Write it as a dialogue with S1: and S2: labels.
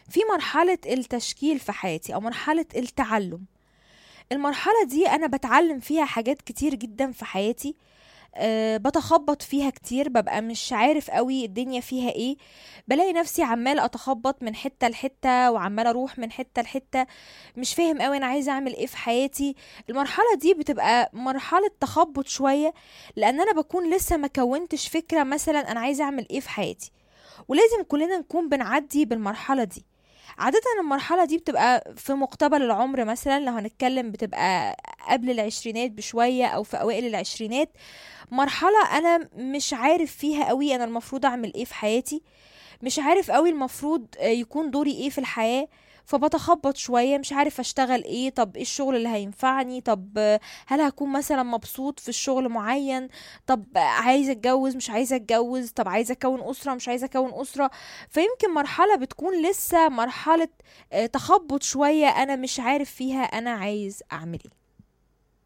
S1: في مرحلة التشكيل في حياتي أو مرحلة التعلم المرحلة دي أنا بتعلم فيها حاجات كتير جدا في حياتي أه بتخبط فيها كتير ببقى مش عارف قوي الدنيا فيها ايه بلاقي نفسي عمال اتخبط من حتة لحتة وعمال اروح من حتة لحتة مش فاهم قوي انا عايزة اعمل ايه في حياتي المرحلة دي بتبقى مرحلة تخبط شوية لان انا بكون لسه ما كونتش فكرة مثلا انا عايزة اعمل ايه في حياتي ولازم كلنا نكون بنعدي بالمرحلة دي عادة المرحلة دي بتبقى في مقتبل العمر مثلا لو هنتكلم بتبقى قبل العشرينات بشوية أو في أوائل العشرينات مرحلة أنا مش عارف فيها قوي أنا المفروض أعمل إيه في حياتي مش عارف قوي المفروض يكون دوري إيه في الحياة فبتخبط شوية مش عارف اشتغل ايه طب ايه الشغل اللي هينفعني طب هل هكون مثلا مبسوط في الشغل معين طب عايزة اتجوز مش عايزة اتجوز طب عايزة اكون اسرة مش عايزة اكون اسرة فيمكن مرحلة بتكون لسه مرحلة تخبط شوية انا مش عارف فيها انا عايز اعمل ايه